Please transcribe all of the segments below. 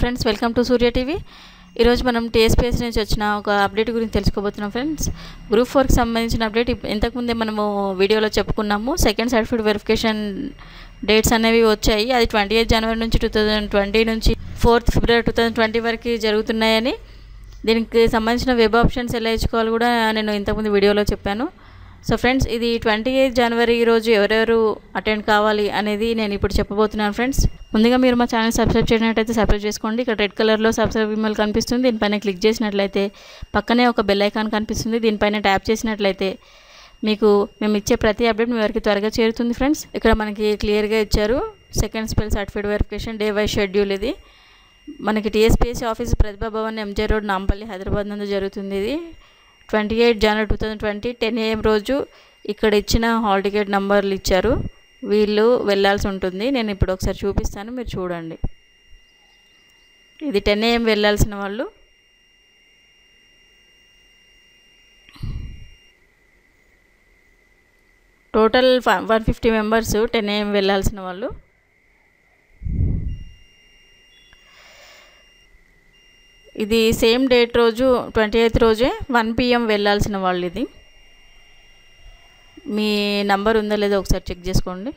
friends welcome to Surya TV ఈరోజు మనం TSPS నుంచి వచ్చిన ఒక అప్డేట్ గురించి తెలుసుకోబోతున్నాం ఫ్రెండ్స్ గ్రూప్ ఫోర్కి సంబంధించిన అప్డేట్ ఇప్- ఇంతకుముందే మనము వీడియోలో చెప్పుకున్నాము సెకండ్ సర్టిఫికేట్ వెరిఫికేషన్ డేట్స్ అనేవి వచ్చాయి అది ట్వంటీ ఎయిత్ జనవరి నుంచి టూ థౌజండ్ ట్వంటీ నుంచి ఫోర్త్ ఫిబ్రవరి టూ థౌజండ్ ట్వంటీ వరకు జరుగుతున్నాయని దీనికి సంబంధించిన వెబ్ ఆప్షన్స్ ఎలా ఇచ్చుకోవాలి కూడా నేను ఇంతకుముందు వీడియోలో చెప్పాను సో ఫ్రెండ్స్ ఇది ట్వంటీ ఎయిత్ జనవరి రోజు ఎవరెవరు అటెండ్ కావాలి అనేది నేను ఇప్పుడు చెప్పబోతున్నాను ఫ్రెండ్స్ ముందుగా మీరు మా ఛానల్ సబ్స్క్రైబ్ చేయనట్టయితే సబ్స్క్రైబ్ చేసుకోండి ఇక్కడ రెడ్ కలర్లో సబ్స్క్రైబ్ ఇమెయిల్ కనిపిస్తుంది దీనిపైన క్లిక్ చేసినట్లయితే పక్కనే ఒక బెల్ ఐకాన్ కనిపిస్తుంది దీనిపైన ట్యాప్ చేసినట్లయితే మీకు మేము ఇచ్చే ప్రతి అప్డేట్ మీ వరకు త్వరగా చేరుతుంది ఫ్రెండ్స్ ఇక్కడ మనకి క్లియర్గా ఇచ్చారు second spell certificate verification day wise schedule ఇది మనకి TSPSC office Pratibha Bhavan MJ road Nampally Hyderabad నందు జరుగుతుంది ఇది ట్వంటీ ఎయిట్ జనవరి two thousand twenty ten AM రోజు ఇక్కడ ఇచ్చిన హాల్ టికెట్ నంబర్లు ఇచ్చారు వీళ్ళు వెళ్ళాల్సి ఉంటుంది నేను ఇప్పుడు ఒకసారి చూపిస్తాను మీరు చూడండి ఇది టెన్ ఏఎం వెళ్ళాల్సిన వాళ్ళు total one fifty members ten AM వెళ్ళాల్సిన వాళ్ళు ఇది సేమ్ డేట్ రోజు ట్వంటీ ఎయిత్ రోజే వన్ పిఎం వెళ్ళాల్సిన వాళ్ళు ఇది మీ నంబర్ ఉందో లేదో ఒకసారి చెక్ చేసుకోండి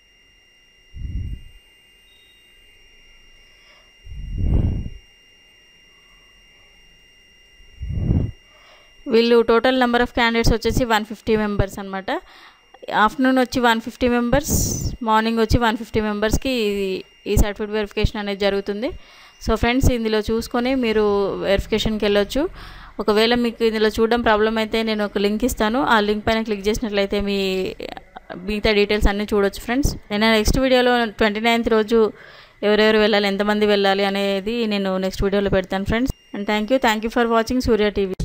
వీళ్ళు టోటల్ నెంబర్ ఆఫ్ క్యాండిడేట్స్ వచ్చేసి వన్ ఫిఫ్టీ మెంబర్స్ అనమాట ఆఫ్టర్నూన్ వచ్చి వన్ ఫిఫ్టీ మెంబర్స్ మార్నింగ్ వచ్చి వన్ ఫిఫ్టీ మెంబర్స్కి ఈ సర్టిఫికేట్ వెరిఫికేషన్ అనేది జరుగుతుంది సో ఫ్రెండ్స్ ఇందులో చూసుకొని మీరు వెరిఫికేషన్కి వెళ్ళొచ్చు ఒకవేళ మీకు ఇందులో చూడడం ప్రాబ్లం అయితే నేను ఒక లింక్ ఇస్తాను ఆ లింక్ పైన క్లిక్ చేసినట్లయితే మీ మిగతా డీటెయిల్స్ అన్నీ చూడొచ్చు ఫ్రెండ్స్ నేను నెక్స్ట్ వీడియోలో ట్వంటీ నైన్త్ రోజు ఎవరెవరు వెళ్ళాలి ఎంతమంది వెళ్ళాలి అనేది నేను నెక్స్ట్ వీడియోలో పెడతాను friends and thank you thank you for watching Surya TV